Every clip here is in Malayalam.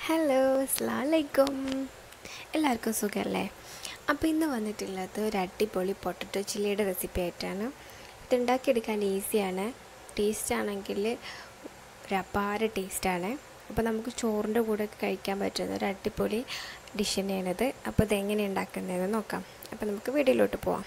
ഹലോ അസ്ലാമലൈക്കും എല്ലാവർക്കും സുഖമല്ലേ അപ്പോൾ ഇന്ന് വന്നിട്ടുള്ളത് ഒരു അടിപൊളി പൊട്ടറ്റോ ചില്ലിയുടെ റെസിപ്പി ആയിട്ടാണ് ഇത് ഉണ്ടാക്കിയെടുക്കാൻ ഈസിയാണ് ടേസ്റ്റ് ആണെങ്കിൽ ഒരു അപാര ടേസ്റ്റാണ് അപ്പോൾ നമുക്ക് ചോറിൻ്റെ കൂടെ ഒക്കെ കഴിക്കാൻ പറ്റുന്ന ഒരു അടിപൊളി ഡിഷ് തന്നെയാണിത് അപ്പോൾ ഇതെങ്ങനെ ഉണ്ടാക്കുന്നതെന്ന് നോക്കാം അപ്പോൾ നമുക്ക് വീഡിയോയിലോട്ട് പോവാം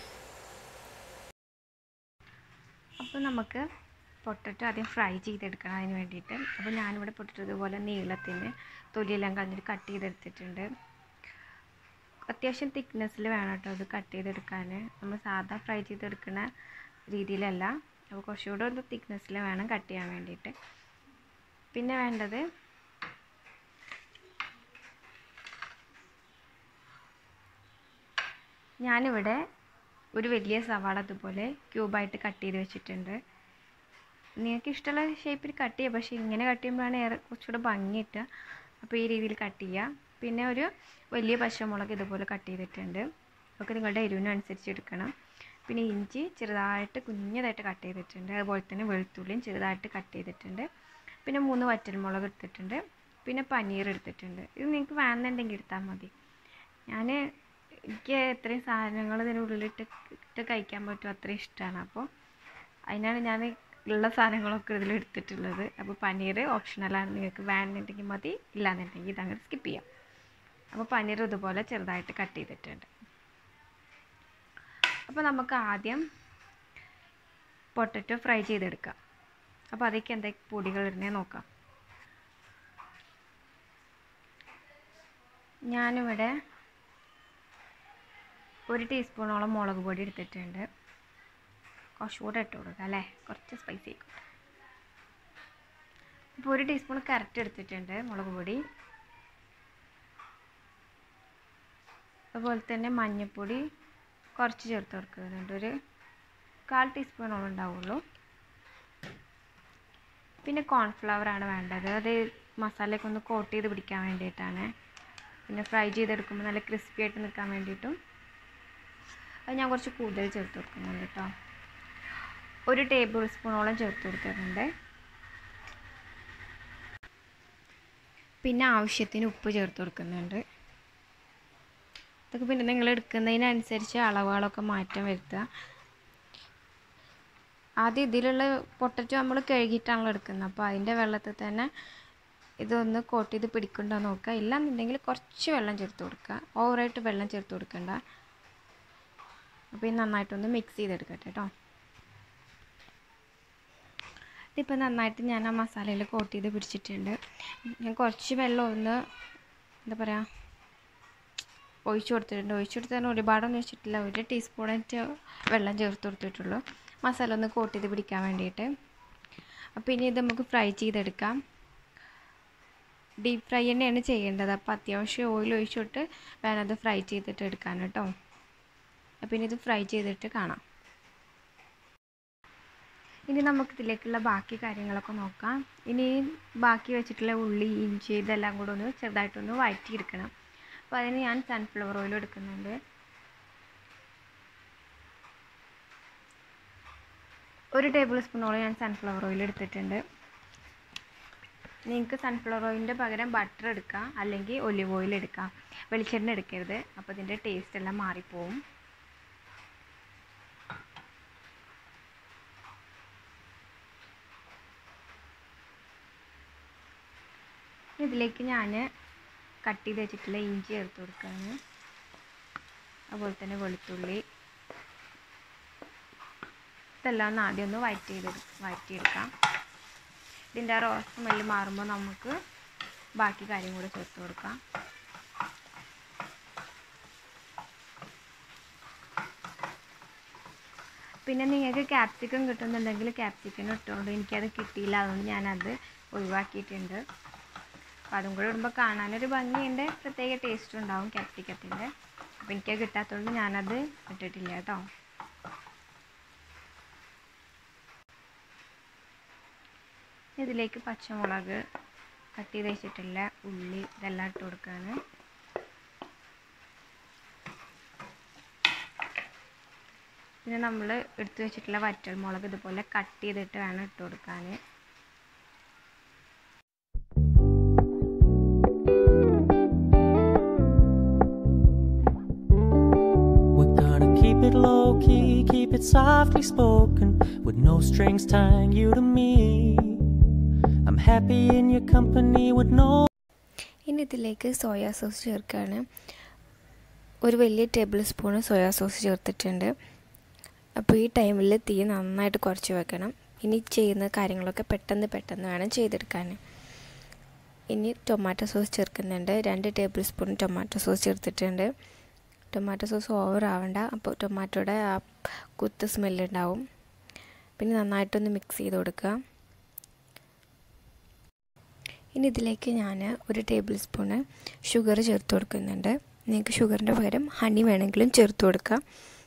അപ്പോൾ നമുക്ക് പൊട്ടറ്റോ ആദ്യം ഫ്രൈ ചെയ്തെടുക്കണം അതിന് വേണ്ടിയിട്ട് അപ്പോൾ ഞാനിവിടെ പൊട്ടറ്റോ ഇതുപോലെ നീളത്തിന് തൊലിയെല്ലാം കളഞ്ഞിട്ട് കട്ട് ചെയ്തെടുത്തിട്ടുണ്ട് അത്യാവശ്യം തിക്നെസ്സിൽ വേണം കേട്ടോ അത് കട്ട് ചെയ്തെടുക്കാൻ നമ്മൾ സാധാ ഫ്രൈ ചെയ്തെടുക്കുന്ന രീതിയിലല്ല അപ്പോൾ കുറച്ചുകൂടെ ഒന്ന് തിക്നെസ്സിൽ വേണം കട്ട് ചെയ്യാൻ വേണ്ടിയിട്ട് പിന്നെ വേണ്ടത് ഞാനിവിടെ ഒരു വലിയ സവാള അതുപോലെ ക്യൂബായിട്ട് കട്ട് ചെയ്ത് വെച്ചിട്ടുണ്ട് നിങ്ങൾക്ക് ഇഷ്ടമുള്ള ഷേപ്പിൽ കട്ട് ചെയ്യുക പക്ഷേ ഇങ്ങനെ കട്ട് ചെയ്യുമ്പോഴാണ് ഏറെ കുറച്ചുകൂടെ ഭംഗി കിട്ടുക അപ്പോൾ ഈ രീതിയിൽ കട്ട് ചെയ്യുക പിന്നെ ഒരു വലിയ പച്ചമുളക് ഇതുപോലെ കട്ട് ചെയ്തിട്ടുണ്ട് ഒക്കെ നിങ്ങളുടെ എരിവിനനുസരിച്ച് എടുക്കണം പിന്നെ ഇഞ്ചി ചെറുതായിട്ട് കുഞ്ഞതായിട്ട് കട്ട് ചെയ്തിട്ടുണ്ട് അതുപോലെ തന്നെ വെളുത്തുള്ളിയും ചെറുതായിട്ട് കട്ട് ചെയ്തിട്ടുണ്ട് പിന്നെ മൂന്ന് വറ്റൽമുളക് എടുത്തിട്ടുണ്ട് പിന്നെ പനീർ എടുത്തിട്ടുണ്ട് ഇത് നിങ്ങൾക്ക് വേണമെന്നുണ്ടെങ്കിൽ എടുത്താൽ മതി ഞാൻ എനിക്ക് എത്രയും സാധനങ്ങൾ ഇതിനുള്ളിലിട്ട് ഇട്ട് കഴിക്കാൻ പറ്റും അത്രയും ഇഷ്ടമാണ് അപ്പോൾ അതിനാണ് ഞാൻ ഉള്ള സാധനങ്ങളൊക്കെ ഇതിൽ എടുത്തിട്ടുള്ളത് അപ്പോൾ പനീർ ഓപ്ഷണലാണ് നിങ്ങൾക്ക് വേണമെന്നുണ്ടെങ്കിൽ മതി ഇല്ലാന്നുണ്ടെങ്കിൽ ഇതങ്ങനെ സ്കിപ്പ് ചെയ്യാം അപ്പോൾ പനീർ ഇതുപോലെ ചെറുതായിട്ട് കട്ട് ചെയ്തിട്ടുണ്ട് അപ്പോൾ നമുക്ക് ആദ്യം പൊട്ടറ്റോ ഫ്രൈ ചെയ്തെടുക്കാം അപ്പോൾ അതിലേക്ക് എന്തൊക്കെ പൊടികൾ ഇടുന്നേ നോക്കാം ഞാനിവിടെ ഒരു ടീസ്പൂണോളം മുളക് പൊടി എടുത്തിട്ടുണ്ട് കുറച്ചുകൂടെ ഇട്ട് കൊടുക്കുക അല്ലേ കുറച്ച് സ്പൈസി ആയിക്കോട്ടെ ഇപ്പോൾ ഒരു ടീസ്പൂൺ കറക്റ്റ് എടുത്തിട്ടുണ്ട് മുളക് പൊടി അതുപോലെ തന്നെ മഞ്ഞൾപ്പൊടി കുറച്ച് ചേർത്ത് കൊടുക്കുന്നുണ്ട് ഒരു കാൽ ടീസ്പൂണോളം ഉണ്ടാവുള്ളൂ പിന്നെ കോൺഫ്ലവർ ആണ് വേണ്ടത് അത് മസാലയൊക്കെ ഒന്ന് കോട്ട് ചെയ്ത് പിടിക്കാൻ വേണ്ടിയിട്ടാണ് പിന്നെ ഫ്രൈ ചെയ്തെടുക്കുമ്പോൾ നല്ല ക്രിസ്പി ആയിട്ട് നിൽക്കാൻ വേണ്ടിയിട്ടും അത് ഞാൻ കുറച്ച് കൂടുതൽ ചേർത്ത് കൊടുക്കുന്നുണ്ട് കേട്ടോ ഒരു ടേബിൾ സ്പൂണോളം ചേർത്ത് കൊടുക്കുന്നുണ്ട് പിന്നെ ആവശ്യത്തിന് ഉപ്പ് ചേർത്ത് കൊടുക്കുന്നുണ്ട് ഇതൊക്കെ പിന്നെ നിങ്ങൾ എടുക്കുന്നതിനനുസരിച്ച് അളവുകളൊക്കെ മാറ്റം വരുത്തുക ആദ്യം ഇതിലുള്ള പൊട്ടറ്റോ നമ്മൾ കഴുകിയിട്ടാണല്ലോ എടുക്കുന്നത് അപ്പോൾ അതിൻ്റെ വെള്ളത്തിൽ തന്നെ ഇതൊന്ന് കോട്ട് ചെയ്ത് പിടിക്കണ്ടോ നോക്കുക ഇല്ലാന്നുണ്ടെങ്കിൽ കുറച്ച് വെള്ളം ചേർത്ത് കൊടുക്കുക ഓവറായിട്ട് വെള്ളം ചേർത്ത് കൊടുക്കണ്ട അപ്പോൾ ഇത് നന്നായിട്ടൊന്ന് മിക്സ് ചെയ്തെടുക്കട്ടെ കേട്ടോ ഇതിപ്പോൾ നന്നായിട്ട് ഞാൻ ആ മസാലയിൽ കോട്ട് ചെയ്ത് പിടിച്ചിട്ടുണ്ട് ഞാൻ കുറച്ച് വെള്ളം ഒന്ന് എന്താ പറയുക ഒഴിച്ചു കൊടുത്തിട്ടുണ്ട് ഒഴിച്ചു കൊടുത്താൽ ഒരുപാടൊന്നും വെച്ചിട്ടില്ല ഒരു ടീസ്പൂണായിട്ട് വെള്ളം ചേർത്ത് കൊടുത്തിട്ടുള്ളൂ മസാല ഒന്ന് കോട്ട് ചെയ്ത് പിടിക്കാൻ വേണ്ടിയിട്ട് അപ്പോൾ ഇനി ഇത് നമുക്ക് ഫ്രൈ ചെയ്തെടുക്കാം ഡീപ്പ് ഫ്രൈ തന്നെയാണ് ചെയ്യേണ്ടത് അപ്പോൾ അത്യാവശ്യം ഓയിൽ ഒഴിച്ചിട്ട് വേണം അത് ഫ്രൈ ചെയ്തിട്ട് എടുക്കാൻ കേട്ടോ അപ്പോൾ ഇനി ഇത് ഫ്രൈ ചെയ്തിട്ട് കാണാം ഇനി നമുക്ക് ഇതിലേക്കുള്ള ബാക്കി കാര്യങ്ങളൊക്കെ നോക്കാം ഇനി ബാക്കി വെച്ചിട്ടുള്ള ഉള്ളി ഇഞ്ചി ഇതെല്ലാം കൂടെ ഒന്ന് ചെറുതായിട്ടൊന്ന് വഴറ്റിയെടുക്കണം അപ്പോൾ അതിന് ഞാൻ സൺഫ്ലവർ ഓയിൽ എടുക്കുന്നുണ്ട് ഒരു ടേബിൾ സ്പൂണോളം ഞാൻ സൺഫ്ലവർ ഓയിൽ എടുത്തിട്ടുണ്ട് നിങ്ങൾക്ക് സൺഫ്ലവർ ഓയിലിൻ്റെ പകരം ബട്ടർ എടുക്കാം അല്ലെങ്കിൽ ഒലിവ് ഓയിൽ എടുക്കാം വെളിച്ചെണ്ണ എടുക്കരുത് അപ്പോൾ ഇതിൻ്റെ ടേസ്റ്റ് എല്ലാം മാറിപ്പോവും ഇതിലേക്ക് ഞാൻ കട്ട് ചെയ്ത് വെച്ചിട്ടുള്ള ഇഞ്ചി ചേർത്ത് കൊടുക്കുകയാണ് അതുപോലെ തന്നെ വെളുത്തുള്ളി ഇതെല്ലാം ഒന്ന് ആദ്യം ഒന്ന് വഴറ്റി ചെയ്ത് വഴറ്റിയെടുക്കാം ഇതിൻ്റെ ആ റോസ് സ്മെല്ല് മാറുമ്പോൾ നമുക്ക് ബാക്കി കാര്യം കൂടെ ചേർത്ത് കൊടുക്കാം പിന്നെ നിങ്ങൾക്ക് ക്യാപ്സിക്കം കിട്ടുന്നുണ്ടെങ്കിൽ ക്യാപ്സിക്കം ഇട്ടുകൊണ്ട് എനിക്കത് കിട്ടിയില്ല അതുകൊണ്ട് ഞാനത് ഒഴിവാക്കിയിട്ടുണ്ട് അപ്പോൾ അതും കൂടെ ഇടുമ്പോൾ കാണാനൊരു ഭംഗിയുണ്ട് പ്രത്യേക ടേസ്റ്റും ഉണ്ടാവും ക്യാപ്സിക്കത്തിൻ്റെ അപ്പോൾ എനിക്കത് കിട്ടാത്തതുകൊണ്ട് ഞാനത് ഇട്ടിട്ടില്ല കേട്ടോ ഇതിലേക്ക് പച്ചമുളക് കട്ട് ചെയ്ത് വെച്ചിട്ടില്ല ഉള്ളി ഇതെല്ലാം ഇട്ട് കൊടുക്കുകയാണ് പിന്നെ നമ്മൾ എടുത്തു വെച്ചിട്ടുള്ള വറ്റൽ മുളക് ഇതുപോലെ കട്ട് ചെയ്തിട്ട് വേണം ഇട്ട് കൊടുക്കാൻ it low key, keep it softly spoken, with no strings tying you to me. I'm happy in your company with no ഇനി ഇതിലേക്ക് സോയാ സോസ് ചേർക്കുകയാണ് ഒരു വലിയ ടേബിൾ സ്പൂണ് സോയാ സോസ് ചേർത്തിട്ടുണ്ട് അപ്പോൾ ഈ ടൈമിൽ തീ നന്നായിട്ട് കുറച്ച് വെക്കണം ഇനി ചെയ്യുന്ന കാര്യങ്ങളൊക്കെ പെട്ടെന്ന് പെട്ടെന്ന് വേണം ചെയ്തെടുക്കാൻ ഇനി ടൊമാറ്റോ സോസ് ചേർക്കുന്നുണ്ട് രണ്ട് ടേബിൾ സ്പൂൺ ടൊമാറ്റോ സോസ് ചേർത്തിട്ടുണ്ട് ടൊമാറ്റോ സോസ് ഓവർ ആവണ്ട അപ്പോൾ ടൊമാറ്റോയുടെ ആ കുത്ത് സ്മെല്ലുണ്ടാവും പിന്നെ നന്നായിട്ടൊന്ന് മിക്സ് ചെയ്ത് കൊടുക്കുക ഇനി ഇതിലേക്ക് ഞാൻ ഒരു ടേബിൾ സ്പൂണ് ഷുഗർ ചേർത്ത് കൊടുക്കുന്നുണ്ട് നിങ്ങൾക്ക് ഷുഗറിൻ്റെ പകരം ഹണി വേണമെങ്കിലും ചേർത്ത് കൊടുക്കാം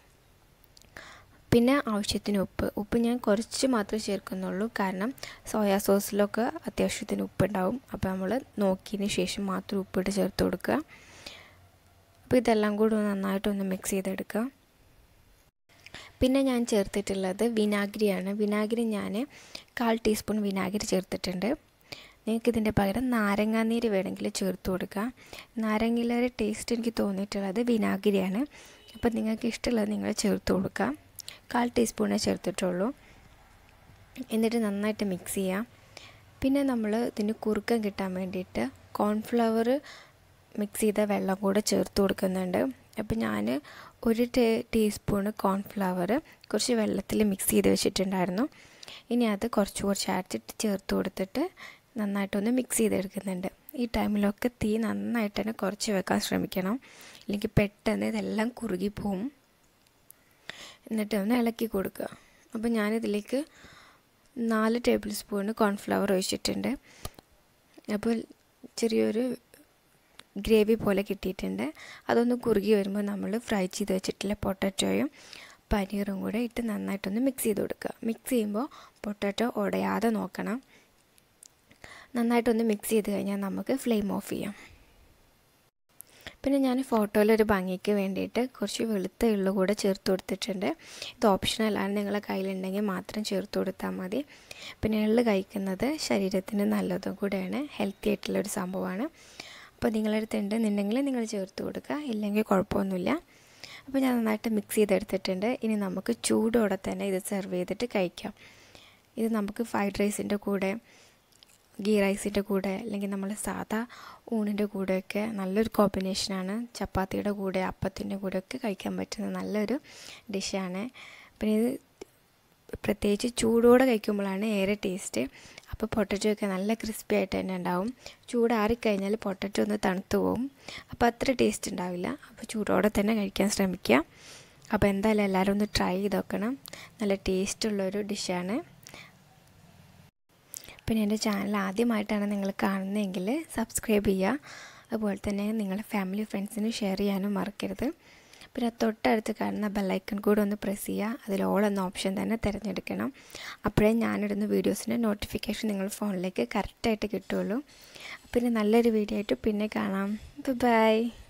പിന്നെ ആവശ്യത്തിന് ഉപ്പ് ഉപ്പ് ഞാൻ കുറച്ച് മാത്രമേ ചേർക്കുന്നുള്ളൂ കാരണം സോയാ സോസിലൊക്കെ അത്യാവശ്യത്തിന് ഉപ്പുണ്ടാവും അപ്പോൾ നമ്മൾ നോക്കിയതിന് ശേഷം മാത്രം ഉപ്പിട്ട് ചേർത്ത് കൊടുക്കുക അപ്പോൾ ഇതെല്ലാം കൂടി ഒന്ന് നന്നായിട്ടൊന്ന് മിക്സ് ചെയ്തെടുക്കുക പിന്നെ ഞാൻ ചേർത്തിട്ടുള്ളത് വിനാഗിരിയാണ് വിനാഗിരി ഞാൻ കാൽ ടീസ്പൂൺ വിനാഗിരി ചേർത്തിട്ടുണ്ട് നിങ്ങൾക്ക് ഇതിൻ്റെ പകരം നാരങ്ങാനീര് വേണമെങ്കിൽ ചേർത്ത് കൊടുക്കുക നാരങ്ങയിലേറെ ടേസ്റ്റ് എനിക്ക് തോന്നിയിട്ടുള്ളത് വിനാഗിരിയാണ് അപ്പോൾ നിങ്ങൾക്ക് ഇഷ്ടമുള്ളത് നിങ്ങൾ ചേർത്ത് കൊടുക്കുക കാൽ ടീസ്പൂണേ ചേർത്തിട്ടുള്ളൂ എന്നിട്ട് നന്നായിട്ട് മിക്സ് ചെയ്യാം പിന്നെ നമ്മൾ ഇതിന് കുറുക്കം കിട്ടാൻ വേണ്ടിയിട്ട് കോൺഫ്ലവർ മിക്സ് ചെയ്ത വെള്ളം കൂടെ ചേർത്ത് കൊടുക്കുന്നുണ്ട് അപ്പോൾ ഞാൻ ഒരു ടേ ടീസ്പൂണ് കോൺഫ്ലവർ കുറച്ച് വെള്ളത്തിൽ മിക്സ് ചെയ്ത് വെച്ചിട്ടുണ്ടായിരുന്നു ഇനി അത് കുറച്ച് കുറച്ച് അരച്ചിട്ട് ചേർത്ത് കൊടുത്തിട്ട് നന്നായിട്ടൊന്ന് മിക്സ് ചെയ്തെടുക്കുന്നുണ്ട് ഈ ടൈമിലൊക്കെ തീ നന്നായിട്ട് തന്നെ കുറച്ച് വെക്കാൻ ശ്രമിക്കണം അല്ലെങ്കിൽ പെട്ടെന്ന് ഇതെല്ലാം കുറുകി പോവും എന്നിട്ട് ഒന്ന് ഇളക്കി കൊടുക്കുക അപ്പോൾ ഞാനിതിലേക്ക് നാല് ടേബിൾ സ്പൂണ് കോൺഫ്ലവർ ഒഴിച്ചിട്ടുണ്ട് അപ്പോൾ ചെറിയൊരു ഗ്രേവി പോലെ കിട്ടിയിട്ടുണ്ട് അതൊന്ന് കുറുകി വരുമ്പോൾ നമ്മൾ ഫ്രൈ ചെയ്ത് വെച്ചിട്ടുള്ള പൊട്ടറ്റോയും പനീറും കൂടെ ഇട്ട് നന്നായിട്ടൊന്ന് മിക്സ് ചെയ്ത് കൊടുക്കുക മിക്സ് ചെയ്യുമ്പോൾ പൊട്ടാറ്റോ ഉടയാതെ നോക്കണം നന്നായിട്ടൊന്ന് മിക്സ് ചെയ്ത് കഴിഞ്ഞാൽ നമുക്ക് ഫ്ലെയിം ഓഫ് ചെയ്യാം പിന്നെ ഞാൻ ഫോട്ടോയിലൊരു ഭംഗിക്ക് വേണ്ടിയിട്ട് കുറച്ച് വെളുത്ത എള്ളു കൂടെ ചേർത്ത് കൊടുത്തിട്ടുണ്ട് ഇത് ഓപ്ഷണലാണ് നിങ്ങളെ കയ്യിലുണ്ടെങ്കിൽ മാത്രം ചേർത്ത് കൊടുത്താൽ മതി പിന്നെ എള്ള് കഴിക്കുന്നത് ശരീരത്തിന് നല്ലതും കൂടെയാണ് ഹെൽത്തി ആയിട്ടുള്ളൊരു സംഭവമാണ് അപ്പോൾ നിങ്ങളടുത്ത് ഉണ്ടെന്നുണ്ടെങ്കിൽ നിങ്ങൾ ചേർത്ത് കൊടുക്കുക ഇല്ലെങ്കിൽ കുഴപ്പമൊന്നുമില്ല അപ്പോൾ ഞാൻ നന്നായിട്ട് മിക്സ് ചെയ്തെടുത്തിട്ടുണ്ട് ഇനി നമുക്ക് ചൂടോടെ തന്നെ ഇത് സെർവ് ചെയ്തിട്ട് കഴിക്കാം ഇത് നമുക്ക് ഫ്രൈഡ് റൈസിൻ്റെ കൂടെ ഗീ റൈസിൻ്റെ കൂടെ അല്ലെങ്കിൽ നമ്മൾ സാധാ ഊണിൻ്റെ കൂടെയൊക്കെ നല്ലൊരു കോമ്പിനേഷനാണ് ചപ്പാത്തിയുടെ കൂടെ അപ്പത്തിൻ്റെ കൂടെയൊക്കെ കഴിക്കാൻ പറ്റുന്ന നല്ലൊരു ഡിഷാണ് പിന്നെ ഇത് പ്രത്യേകിച്ച് ചൂടോടെ കഴിക്കുമ്പോഴാണ് ഏറെ ടേസ്റ്റ് അപ്പോൾ പൊട്ടറ്റോ ഒക്കെ നല്ല ക്രിസ്പി ആയിട്ട് തന്നെ ഉണ്ടാവും ചൂടാറിക്കഴിഞ്ഞാൽ പൊട്ടറ്റോ ഒന്ന് തണുത്തു പോകും അപ്പോൾ അത്ര ടേസ്റ്റ് ഉണ്ടാവില്ല അപ്പോൾ ചൂടോടെ തന്നെ കഴിക്കാൻ ശ്രമിക്കുക അപ്പോൾ എന്തായാലും എല്ലാവരും ഒന്ന് ട്രൈ ചെയ്ത് നോക്കണം നല്ല ടേസ്റ്റുള്ളൊരു ഡിഷാണ് പിന്നെ എൻ്റെ ചാനൽ ആദ്യമായിട്ടാണ് നിങ്ങൾ കാണുന്നതെങ്കിൽ സബ്സ്ക്രൈബ് ചെയ്യുക അതുപോലെ തന്നെ നിങ്ങളുടെ ഫാമിലി ഫ്രണ്ട്സിന് ഷെയർ ചെയ്യാനും മറക്കരുത് പിന്നെ തൊട്ടടുത്ത് കാണുന്ന ബെല്ലൈക്കൺ കൂടെ ഒന്ന് പ്രസ് ചെയ്യുക അതിൽ ഓൾ എന്ന ഓപ്ഷൻ തന്നെ തിരഞ്ഞെടുക്കണം അപ്പോഴേ ഞാനിടുന്ന വീഡിയോസിൻ്റെ നോട്ടിഫിക്കേഷൻ നിങ്ങൾ ഫോണിലേക്ക് കറക്റ്റായിട്ട് കിട്ടുള്ളൂ പിന്നെ നല്ലൊരു വീഡിയോ ആയിട്ട് പിന്നെ കാണാം ബൈ